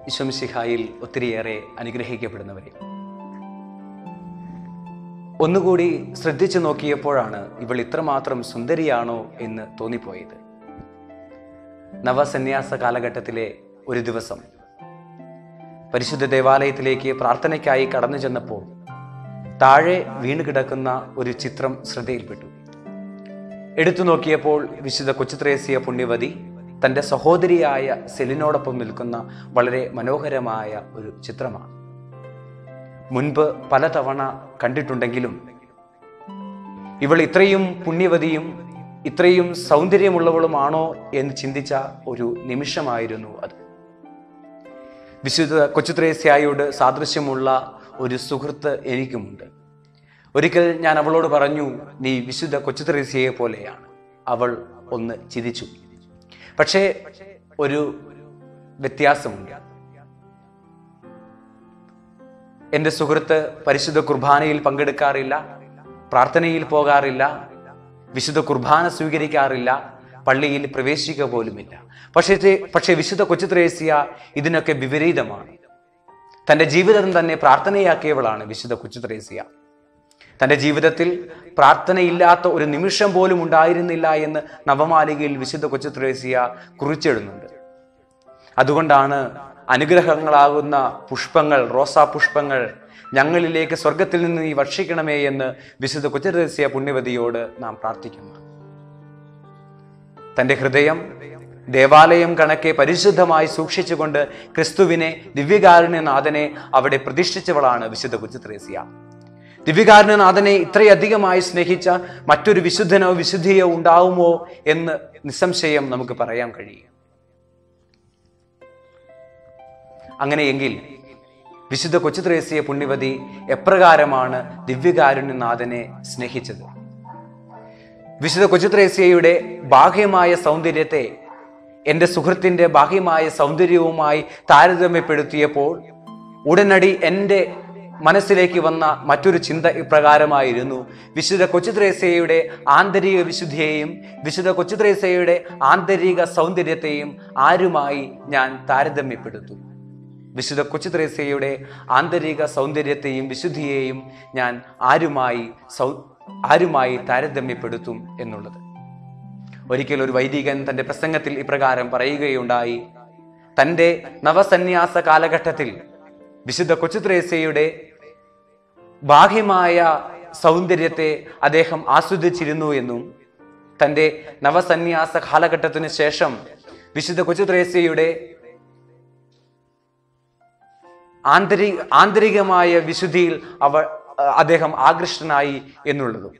ഈശ്വംസിഹായിൽ ഒത്തിരിയേറെ അനുഗ്രഹിക്കപ്പെടുന്നവരെ ഒന്നുകൂടി ശ്രദ്ധിച്ചു നോക്കിയപ്പോഴാണ് ഇവൾ ഇത്രമാത്രം സുന്ദരിയാണോ എന്ന് തോന്നിപ്പോയത് നവസന്യാസ കാലഘട്ടത്തിലെ ഒരു ദിവസം പരിശുദ്ധ ദേവാലയത്തിലേക്ക് പ്രാർത്ഥനയ്ക്കായി കടന്നു ചെന്നപ്പോൾ താഴെ വീണ് കിടക്കുന്ന ഒരു ചിത്രം ശ്രദ്ധയിൽപ്പെട്ടു എടുത്തു നോക്കിയപ്പോൾ വിശുദ്ധ കൊച്ചുത്രേസ്യ പുണ്യവതി തൻ്റെ സഹോദരിയായ സെലിനോടൊപ്പം നിൽക്കുന്ന വളരെ മനോഹരമായ ഒരു ചിത്രമാണ് മുൻപ് പലതവണ കണ്ടിട്ടുണ്ടെങ്കിലും ഇവൾ ഇത്രയും പുണ്യവതിയും ഇത്രയും സൗന്ദര്യമുള്ളവളുമാണോ എന്ന് ചിന്തിച്ച ഒരു നിമിഷമായിരുന്നു അത് വിശുദ്ധ കൊച്ചുത്രേസ്യായോട് സാദൃശ്യമുള്ള ഒരു സുഹൃത്ത് എനിക്കുമുണ്ട് ഒരിക്കൽ ഞാൻ അവളോട് പറഞ്ഞു നീ വിശുദ്ധ കൊച്ചുത്രേസ്യയെ പോലെയാണ് അവൾ ഒന്ന് ചിരിച്ചു പക്ഷേ ഒരു വ്യത്യാസമുണ്ട് എൻ്റെ സുഹൃത്ത് പരിശുദ്ധ കുർബാനയിൽ പങ്കെടുക്കാറില്ല പ്രാർത്ഥനയിൽ പോകാറില്ല വിശുദ്ധ കുർബാന സ്വീകരിക്കാറില്ല പള്ളിയിൽ പ്രവേശിക്കുക പോലുമില്ല പക്ഷേ പക്ഷേ വിശുദ്ധ കൊച്ചുത്രേസ്യ ഇതിനൊക്കെ വിപരീതമാണ് തൻ്റെ ജീവിതം തന്നെ പ്രാർത്ഥനയാക്കിയവളാണ് വിശുദ്ധ കൊച്ചുത്രേസ്യ തൻ്റെ ജീവിതത്തിൽ പ്രാർത്ഥനയില്ലാത്ത ഒരു നിമിഷം പോലും ഉണ്ടായിരുന്നില്ല എന്ന് നവമാലികയിൽ വിശുദ്ധ കൊച്ചുത്രേസ്യ കുറിച്ചിടുന്നുണ്ട് അതുകൊണ്ടാണ് അനുഗ്രഹങ്ങളാകുന്ന പുഷ്പങ്ങൾ റോസാ പുഷ്പങ്ങൾ ഞങ്ങളിലേക്ക് സ്വർഗത്തിൽ നിന്ന് നീ വർഷിക്കണമേ എന്ന് വിശുദ്ധ കൊച്ചുത്രേസ്യ പുണ്യവതിയോട് നാം പ്രാർത്ഥിക്കുന്നു തൻ്റെ ഹൃദയം ദേവാലയം കണക്കെ പരിശുദ്ധമായി സൂക്ഷിച്ചുകൊണ്ട് ക്രിസ്തുവിനെ ദിവ്യകാരുണ്യനാഥനെ അവിടെ പ്രതിഷ്ഠിച്ചവളാണ് വിശുദ്ധ കൊച്ചുത്രേസ്യ ദിവ്യകാരുണ്യനാഥനെ ഇത്രയധികമായി സ്നേഹിച്ച മറ്റൊരു വിശുദ്ധനോ വിശുദ്ധിയോ ഉണ്ടാവുമോ എന്ന് നിസ്സംശയം നമുക്ക് പറയാൻ കഴിയും അങ്ങനെയെങ്കിൽ വിശുദ്ധ കൊച്ചുത്രേസ്യ പുണ്യവതി എപ്രകാരമാണ് ദിവ്യകാരുണ്യനാഥനെ സ്നേഹിച്ചത് വിശുദ്ധ കൊച്ചുത്രേസ്യയുടെ ബാഹ്യമായ സൗന്ദര്യത്തെ എൻ്റെ സുഹൃത്തിൻ്റെ ബാഹ്യമായ സൗന്ദര്യവുമായി താരതമ്യപ്പെടുത്തിയപ്പോൾ ഉടനടി എൻ്റെ മനസ്സിലേക്ക് വന്ന മറ്റൊരു ചിന്ത ഇപ്രകാരമായിരുന്നു വിശുദ്ധ കൊച്ചുത്രേസ്യയുടെ ആന്തരിക വിശുദ്ധിയെയും വിശുദ്ധ കൊച്ചുത്രേസ്യയുടെ ആന്തരിക സൗന്ദര്യത്തെയും ആരുമായി ഞാൻ താരതമ്യപ്പെടുത്തും വിശുദ്ധ കൊച്ചുത്രേസ്യയുടെ ആന്തരിക സൗന്ദര്യത്തെയും വിശുദ്ധിയെയും ഞാൻ ആരുമായി സൗ ആരുമായി താരതമ്യപ്പെടുത്തും എന്നുള്ളത് ഒരിക്കൽ ഒരു വൈദികൻ തന്റെ പ്രസംഗത്തിൽ ഇപ്രകാരം പറയുകയുണ്ടായി തന്റെ നവസന്യാസ കാലഘട്ടത്തിൽ വിശുദ്ധ കൊച്ചുത്രേസ്യയുടെ ബാഹ്യമായ സൗന്ദര്യത്തെ അദ്ദേഹം ആസ്വദിച്ചിരുന്നു എന്നും തന്റെ നവസന്യാസ കാലഘട്ടത്തിന് ശേഷം വിശുദ്ധ കൊച്ചുത്രേസ്യയുടെ ആന്തരിക ആന്തരികമായ വിശുദ്ധിയിൽ അവ അദ്ദേഹം ആകൃഷ്ടനായി എന്നുള്ളതും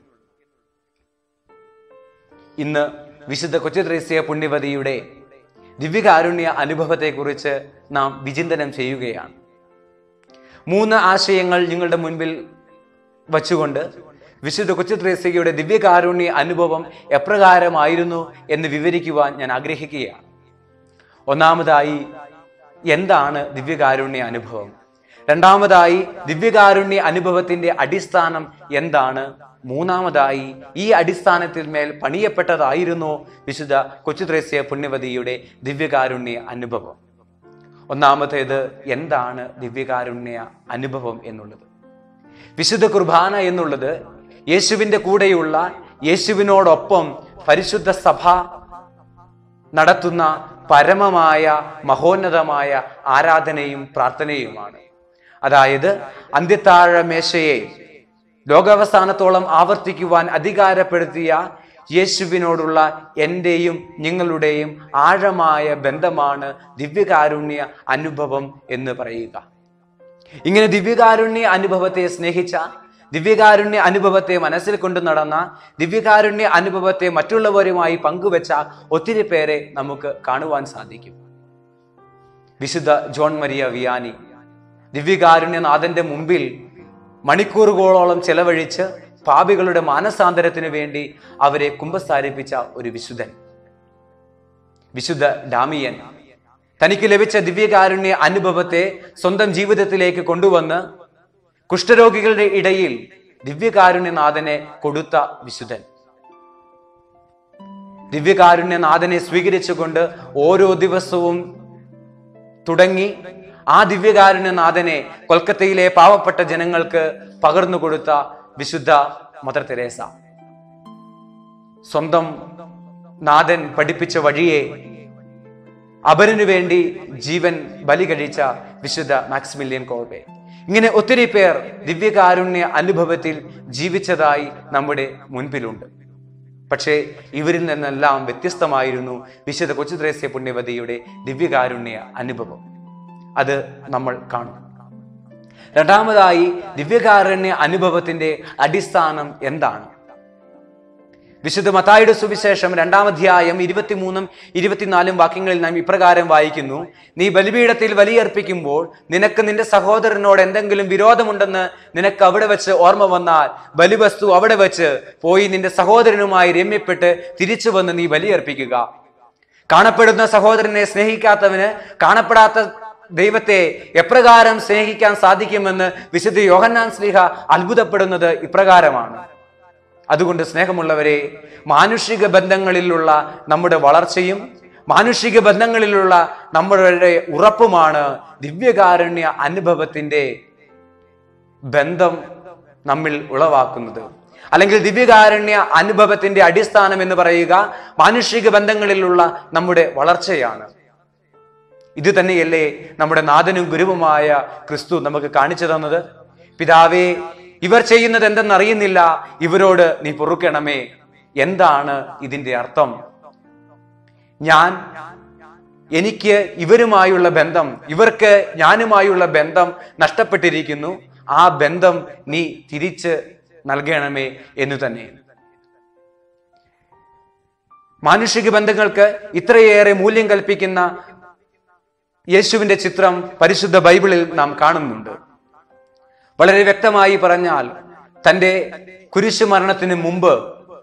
ഇന്ന് വിശുദ്ധ കൊച്ചുത്രേസ്യ പുണ്യവതിയുടെ ദിവ്യകാരുണ്യ അനുഭവത്തെക്കുറിച്ച് നാം വിചിന്തനം ചെയ്യുകയാണ് മൂന്ന് ആശയങ്ങൾ നിങ്ങളുടെ മുൻപിൽ വച്ചുകൊണ്ട് വിശുദ്ധ കൊച്ചുത്രേസ്യയുടെ ദിവ്യകാരുണ്യ അനുഭവം എപ്രകാരമായിരുന്നു എന്ന് വിവരിക്കുവാൻ ഞാൻ ആഗ്രഹിക്കുകയാണ് ഒന്നാമതായി എന്താണ് ദിവ്യകാരുണ്യ അനുഭവം രണ്ടാമതായി ദിവ്യകാരുണ്യ അനുഭവത്തിന്റെ അടിസ്ഥാനം എന്താണ് മൂന്നാമതായി ഈ അടിസ്ഥാനത്തിൽ മേൽ പണിയപ്പെട്ടതായിരുന്നോ വിശുദ്ധ കൊച്ചുത്രേസ്യ പുണ്യവതിയുടെ ദിവ്യകാരുണ്യ അനുഭവം ഒന്നാമത്തേത് എന്താണ് ദിവ്യകാരുണ്യ അനുഭവം എന്നുള്ളത് വിശുദ്ധ കുർബാന എന്നുള്ളത് യേശുവിന്റെ കൂടെയുള്ള യേശുവിനോടൊപ്പം പരിശുദ്ധ സഭ നടത്തുന്ന പരമമായ മഹോന്നതമായ ആരാധനയും പ്രാർത്ഥനയുമാണ് അതായത് അന്ത്യത്താഴ മേശയെ ലോകാവസാനത്തോളം ആവർത്തിക്കുവാൻ അധികാരപ്പെടുത്തിയ യേശുവിനോടുള്ള എൻ്റെയും നിങ്ങളുടെയും ആഴമായ ബന്ധമാണ് ദിവ്യകാരുണ്യ അനുഭവം എന്ന് പറയുക ഇങ്ങനെ ദിവ്യകാരുണ്യ അനുഭവത്തെ സ്നേഹിച്ച ദിവ്യകാരുണ്യ അനുഭവത്തെ മനസ്സിൽ കൊണ്ടു നടന്ന ദിവ്യകാരുണ്യ അനുഭവത്തെ മറ്റുള്ളവരുമായി പങ്കുവെച്ച ഒത്തിരി പേരെ നമുക്ക് കാണുവാൻ സാധിക്കും വിശുദ്ധ ജോൺ മരിയ വിയാനി ദിവ്യകാരുണ്യനാഥന്റെ മുമ്പിൽ മണിക്കൂറുകളോളം ചെലവഴിച്ച് പാപികളുടെ മാനസാന്തരത്തിന് വേണ്ടി അവരെ കുമ്പസാരിപ്പിച്ച ഒരു വിശുദ്ധൻ വിശുദ്ധ ഡാമിയൻ തനിക്ക് ലഭിച്ച ദിവ്യകാരുണ്യ അനുഭവത്തെ സ്വന്തം ജീവിതത്തിലേക്ക് കൊണ്ടുവന്ന് കുഷ്ഠരോഗികളുടെ ഇടയിൽ ദിവ്യകാരുണ്യനാഥനെ കൊടുത്ത വിശുദ്ധൻ ദിവ്യകാരുണ്യനാഥനെ സ്വീകരിച്ചുകൊണ്ട് ഓരോ ദിവസവും തുടങ്ങി ആ ദിവ്യകാരുണ്യനാഥനെ കൊൽക്കത്തയിലെ പാവപ്പെട്ട ജനങ്ങൾക്ക് പകർന്നു കൊടുത്ത വിശുദ്ധ മദർ തെരേസ സ്വന്തം നാഥൻ പഠിപ്പിച്ച വഴിയെ അവരിനു വേണ്ടി ജീവൻ ബലി കഴിച്ച വിശുദ്ധ മാക്സിമിലിയൻ കോർബെ ഇങ്ങനെ ഒത്തിരി പേർ ദിവ്യകാരുണ്യ അനുഭവത്തിൽ ജീവിച്ചതായി നമ്മുടെ മുൻപിലുണ്ട് പക്ഷേ ഇവരിൽ നിന്നെല്ലാം വ്യത്യസ്തമായിരുന്നു വിശുദ്ധ കൊച്ചുത്രേസ്യ പുണ്യവതിയുടെ ദിവ്യകാരുണ്യ അനുഭവം അത് നമ്മൾ കാണും രണ്ടാമതായി ദിവ്യകാരുണ്യ അനുഭവത്തിന്റെ അടിസ്ഥാനം എന്താണ് വിശുദ്ധ മത്തായുടെ സുവിശേഷം രണ്ടാം അധ്യായം ഇരുപത്തിമൂന്നും ഇരുപത്തിനാലും വാക്യങ്ങളിൽ നാം ഇപ്രകാരം വായിക്കുന്നു നീ ബലിപീഠത്തിൽ ബലിയർപ്പിക്കുമ്പോൾ നിനക്ക് നിന്റെ സഹോദരനോട് എന്തെങ്കിലും വിരോധമുണ്ടെന്ന് നിനക്ക് അവിടെ വെച്ച് ഓർമ്മ വന്നാൽ ബലിവസ്തു അവിടെ വെച്ച് പോയി നിന്റെ സഹോദരനുമായി രമ്യപ്പെട്ട് തിരിച്ചു വന്ന് നീ ബലിയർപ്പിക്കുക കാണപ്പെടുന്ന സഹോദരനെ സ്നേഹിക്കാത്തവന് കാണപ്പെടാത്ത ദൈവത്തെ എപ്രകാരം സ്നേഹിക്കാൻ സാധിക്കുമെന്ന് വിശുദ്ധ യോഹന്നാൻ സ്ലീഹ അത്ഭുതപ്പെടുന്നത് ഇപ്രകാരമാണ് അതുകൊണ്ട് സ്നേഹമുള്ളവരെ മാനുഷിക ബന്ധങ്ങളിലുള്ള നമ്മുടെ വളർച്ചയും മാനുഷിക ബന്ധങ്ങളിലുള്ള നമ്മളുടെ ഉറപ്പുമാണ് ദിവ്യകാരുണ്യ അനുഭവത്തിന്റെ ബന്ധം നമ്മിൽ ഉളവാക്കുന്നത് അല്ലെങ്കിൽ ദിവ്യകാരുണ്യ അനുഭവത്തിന്റെ അടിസ്ഥാനം എന്ന് പറയുക മാനുഷിക ബന്ധങ്ങളിലുള്ള നമ്മുടെ വളർച്ചയാണ് ഇത് തന്നെയല്ലേ നമ്മുടെ നാഥനും ഗുരുവുമായ ക്രിസ്തു നമുക്ക് കാണിച്ചു തന്നത് പിതാവേ ഇവർ ചെയ്യുന്നത് എന്തെന്നറിയുന്നില്ല ഇവരോട് നീ പൊറുക്കണമേ എന്താണ് ഇതിന്റെ അർത്ഥം ഞാൻ എനിക്ക് ഇവരുമായുള്ള ബന്ധം ഇവർക്ക് ഞാനുമായുള്ള ബന്ധം നഷ്ടപ്പെട്ടിരിക്കുന്നു ആ ബന്ധം നീ തിരിച്ച് നൽകണമേ എന്ന് തന്നെ മാനുഷിക ബന്ധങ്ങൾക്ക് ഇത്രയേറെ മൂല്യം കൽപ്പിക്കുന്ന യേശുവിന്റെ ചിത്രം പരിശുദ്ധ ബൈബിളിൽ നാം കാണുന്നുണ്ട് വളരെ വ്യക്തമായി പറഞ്ഞാൽ തന്റെ കുരിശുമരണത്തിന് മുമ്പ്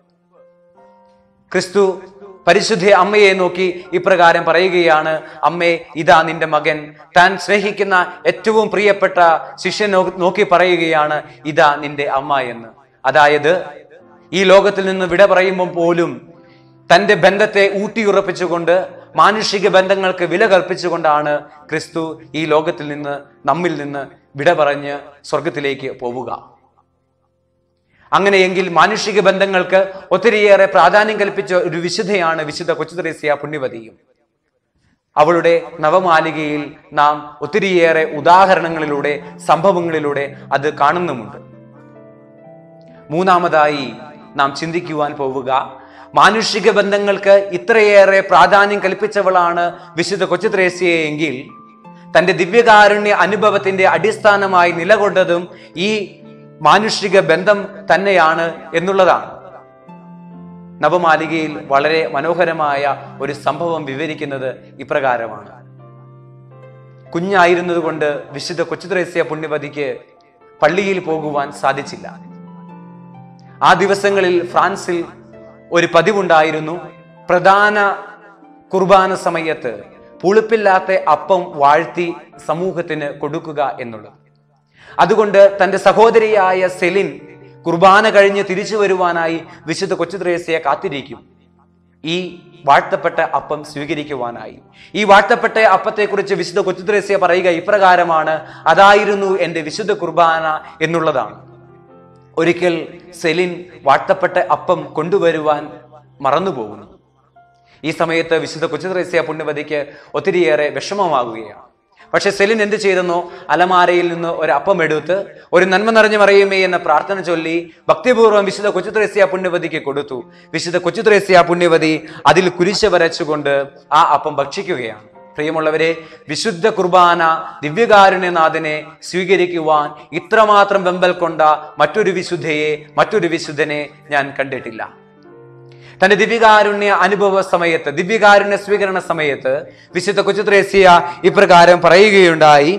ക്രിസ്തു പരിശുദ്ധ അമ്മയെ നോക്കി ഇപ്രകാരം പറയുകയാണ് അമ്മേ ഇതാ നിന്റെ മകൻ താൻ സ്നേഹിക്കുന്ന ഏറ്റവും പ്രിയപ്പെട്ട ശിഷ്യൻ നോ- നോക്കി പറയുകയാണ് ഇതാ നിന്റെ അമ്മ എന്ന് അതായത് ഈ ലോകത്തിൽ നിന്ന് വിട പറയുമ്പോൾ പോലും തന്റെ ബന്ധത്തെ ഊട്ടിയുറപ്പിച്ചുകൊണ്ട് മാനുഷിക ബന്ധങ്ങൾക്ക് വില കൽപ്പിച്ചുകൊണ്ടാണ് ക്രിസ്തു ഈ ലോകത്തിൽ നിന്ന് നമ്മിൽ നിന്ന് വിട പറഞ്ഞ് സ്വർഗത്തിലേക്ക് പോവുക അങ്ങനെയെങ്കിൽ മാനുഷിക ബന്ധങ്ങൾക്ക് ഒത്തിരിയേറെ പ്രാധാന്യം കൽപ്പിച്ച ഒരു വിശുദ്ധയാണ് വിശുദ്ധ കൊച്ചുത്രേസ്യ പുണ്യവതിയും അവളുടെ നവമാലികയിൽ നാം ഒത്തിരിയേറെ ഉദാഹരണങ്ങളിലൂടെ സംഭവങ്ങളിലൂടെ അത് കാണുന്നുമുണ്ട് മൂന്നാമതായി നാം ചിന്തിക്കുവാൻ പോവുക മാനുഷിക ബന്ധങ്ങൾക്ക് ഇത്രയേറെ പ്രാധാന്യം കൽപ്പിച്ചവളാണ് വിശുദ്ധ കൊച്ചുത്രേസ്യയെ എങ്കിൽ തന്റെ ദിവ്യകാരുണ്യ അനുഭവത്തിന്റെ അടിസ്ഥാനമായി നിലകൊണ്ടതും ഈ മാനുഷിക ബന്ധം തന്നെയാണ് എന്നുള്ളതാണ് നവമാലികയിൽ വളരെ മനോഹരമായ ഒരു സംഭവം വിവരിക്കുന്നത് ഇപ്രകാരമാണ് കുഞ്ഞായിരുന്നത് കൊണ്ട് വിശുദ്ധ കൊച്ചുത്രേസ്യ പുണ്യവതിക്ക് പള്ളിയിൽ പോകുവാൻ സാധിച്ചില്ല ആ ദിവസങ്ങളിൽ ഫ്രാൻസിൽ ഒരു പതിവുണ്ടായിരുന്നു പ്രധാന കുർബാന സമയത്ത് പുളിപ്പില്ലാത്ത അപ്പം വാഴ്ത്തി സമൂഹത്തിന് കൊടുക്കുക എന്നുള്ളത് അതുകൊണ്ട് തന്റെ സഹോദരിയായ സെലിൻ കുർബാന കഴിഞ്ഞ് തിരിച്ചു വരുവാനായി വിശുദ്ധ കൊച്ചുത്രേസ്യയെ കാത്തിരിക്കും ഈ വാഴ്ത്തപ്പെട്ട അപ്പം സ്വീകരിക്കുവാനായി ഈ വാഴ്ത്തപ്പെട്ട അപ്പത്തെക്കുറിച്ച് വിശുദ്ധ കൊച്ചുത്രേസ്യ പറയുക ഇപ്രകാരമാണ് അതായിരുന്നു എൻ്റെ വിശുദ്ധ കുർബാന എന്നുള്ളതാണ് ഒരിക്കൽ സെലിൻ വാഴ്ത്തപ്പെട്ട അപ്പം കൊണ്ടുവരുവാൻ മറന്നുപോകുന്നു ഈ സമയത്ത് വിശുദ്ധ കൊച്ചുത്രേസ്യ പുണ്യവതിക്ക് ഒത്തിരിയേറെ വിഷമമാകുകയാണ് പക്ഷെ സെലിൻ എന്ത് ചെയ്തെന്നോ അലമാരയിൽ നിന്ന് ഒരു അപ്പം എടുത്ത് ഒരു നന്മ നിറഞ്ഞു മറിയുമേ എന്ന പ്രാർത്ഥന ചൊല്ലി ഭക്തിപൂർവ്വം വിശുദ്ധ കൊച്ചുത്രേസ്യ പുണ്യവതിക്ക് കൊടുത്തു വിശുദ്ധ കൊച്ചുത്രേസ്യ പുണ്യവതി അതിൽ കുരിശ് വരച്ചുകൊണ്ട് ആ അപ്പം ഭക്ഷിക്കുകയാണ് പ്രിയമുള്ളവരെ വിശുദ്ധ കുർബാന ദിവ്യകാരുണ്യനാഥനെ സ്വീകരിക്കുവാൻ ഇത്രമാത്രം വെമ്പൽ കൊണ്ട മറ്റൊരു വിശുദ്ധയെ മറ്റൊരു വിശുദ്ധനെ ഞാൻ കണ്ടിട്ടില്ല തന്റെ ദിവ്യകാരുണ്യ അനുഭവ സമയത്ത് ദിവ്യകാരുണ്യ സ്വീകരണ സമയത്ത് വിശുദ്ധ കൊച്ചുത്രേസ്യ ഇപ്രകാരം പറയുകയുണ്ടായി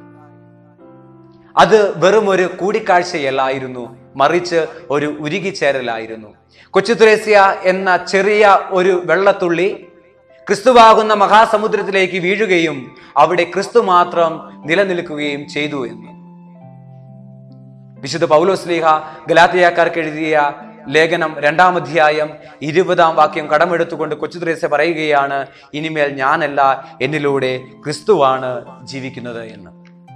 അത് വെറും ഒരു കൂടിക്കാഴ്ചയല്ലായിരുന്നു മറിച്ച് ഒരു ഉരുകിച്ചേരലായിരുന്നു കൊച്ചുത്രേസ്യ എന്ന ചെറിയ ഒരു വെള്ളത്തുള്ളി ക്രിസ്തുവാകുന്ന മഹാസമുദ്രത്തിലേക്ക് വീഴുകയും അവിടെ ക്രിസ്തു മാത്രം നിലനിൽക്കുകയും ചെയ്തു എന്ന് വിശുദ്ധ പൗലോസ്ലീഹ ഗലാത്തിയാക്കാർക്ക് എഴുതിയ ലേഖനം രണ്ടാം അധ്യായം ഇരുപതാം വാക്യം കടമെടുത്തുകൊണ്ട് കൊച്ചുത്രേസ്യ പറയുകയാണ് ഇനിമേൽ ഞാനല്ല എന്നിലൂടെ ക്രിസ്തുവാണ് ജീവിക്കുന്നത് എന്ന്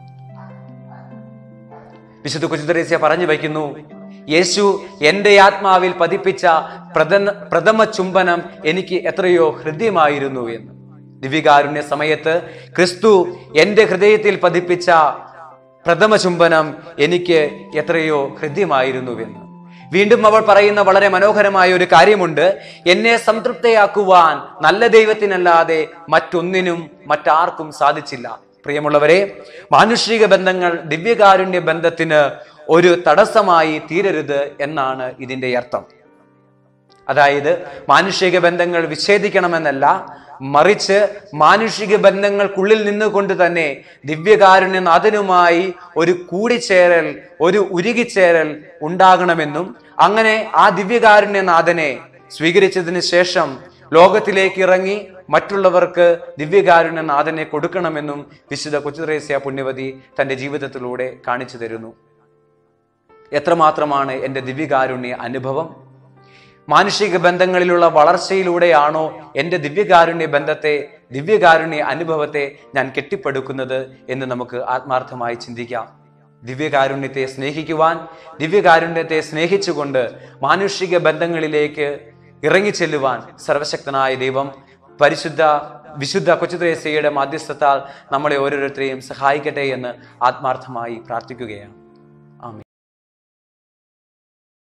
വിശുദ്ധ കൊച്ചുത്രേസ്യ പറഞ്ഞു വയ്ക്കുന്നു യേശു എന്റെ ആത്മാവിൽ പതിപ്പിച്ച പ്രഥമ പ്രഥമ ചുംബനം എനിക്ക് എത്രയോ ഹൃദ്യമായിരുന്നു എന്ന് ദിവ്യകാരുണ്യ സമയത്ത് ക്രിസ്തു എന്റെ ഹൃദയത്തിൽ പതിപ്പിച്ച പ്രഥമ ചുംബനം എനിക്ക് എത്രയോ ഹൃദ്യമായിരുന്നുവെന്ന് വീണ്ടും അവൾ പറയുന്ന വളരെ മനോഹരമായ ഒരു കാര്യമുണ്ട് എന്നെ സംതൃപ്തയാക്കുവാൻ നല്ല ദൈവത്തിനല്ലാതെ മറ്റൊന്നിനും മറ്റാർക്കും സാധിച്ചില്ല പ്രിയമുള്ളവരെ മാനുഷിക ബന്ധങ്ങൾ ദിവ്യകാരുണ്യ ബന്ധത്തിന് ഒരു തടസ്സമായി തീരരുത് എന്നാണ് ഇതിന്റെ അർത്ഥം അതായത് മാനുഷിക ബന്ധങ്ങൾ വിച്ഛേദിക്കണമെന്നല്ല മറിച്ച് മാനുഷിക ബന്ധങ്ങൾക്കുള്ളിൽ നിന്നുകൊണ്ട് തന്നെ ദിവ്യകാരുണ്യനാഥനുമായി ഒരു കൂടിച്ചേരൽ ഒരു ഉരുകിച്ചേരൽ ഉണ്ടാകണമെന്നും അങ്ങനെ ആ ദിവ്യകാരുണ്യനാഥനെ സ്വീകരിച്ചതിന് ശേഷം ലോകത്തിലേക്ക് ഇറങ്ങി മറ്റുള്ളവർക്ക് ദിവ്യകാരുണ്യനാഥനെ കൊടുക്കണമെന്നും വിശുദ്ധ കൊച്ചുത്രേസ്യ പുണ്യവതി തന്റെ ജീവിതത്തിലൂടെ കാണിച്ചു തരുന്നു എത്രമാത്രമാണ് എൻ്റെ ദിവ്യകാരുണ്യ അനുഭവം മാനുഷിക ബന്ധങ്ങളിലുള്ള വളർച്ചയിലൂടെയാണോ എൻ്റെ ദിവ്യകാരുണ്യ ബന്ധത്തെ ദിവ്യകാരുണ്യ അനുഭവത്തെ ഞാൻ കെട്ടിപ്പടുക്കുന്നത് എന്ന് നമുക്ക് ആത്മാർത്ഥമായി ചിന്തിക്കാം ദിവ്യകാരുണ്യത്തെ സ്നേഹിക്കുവാൻ ദിവ്യകാരുണ്യത്തെ സ്നേഹിച്ചുകൊണ്ട് മാനുഷിക ബന്ധങ്ങളിലേക്ക് ഇറങ്ങിച്ചെല്ലുവാൻ സർവശക്തനായ ദൈവം പരിശുദ്ധ വിശുദ്ധ കൊച്ചുത്രേസ്യയുടെ മാധ്യസ്ഥത്താൽ നമ്മളെ ഓരോരുത്തരെയും സഹായിക്കട്ടെ എന്ന് ആത്മാർത്ഥമായി പ്രാർത്ഥിക്കുകയാണ്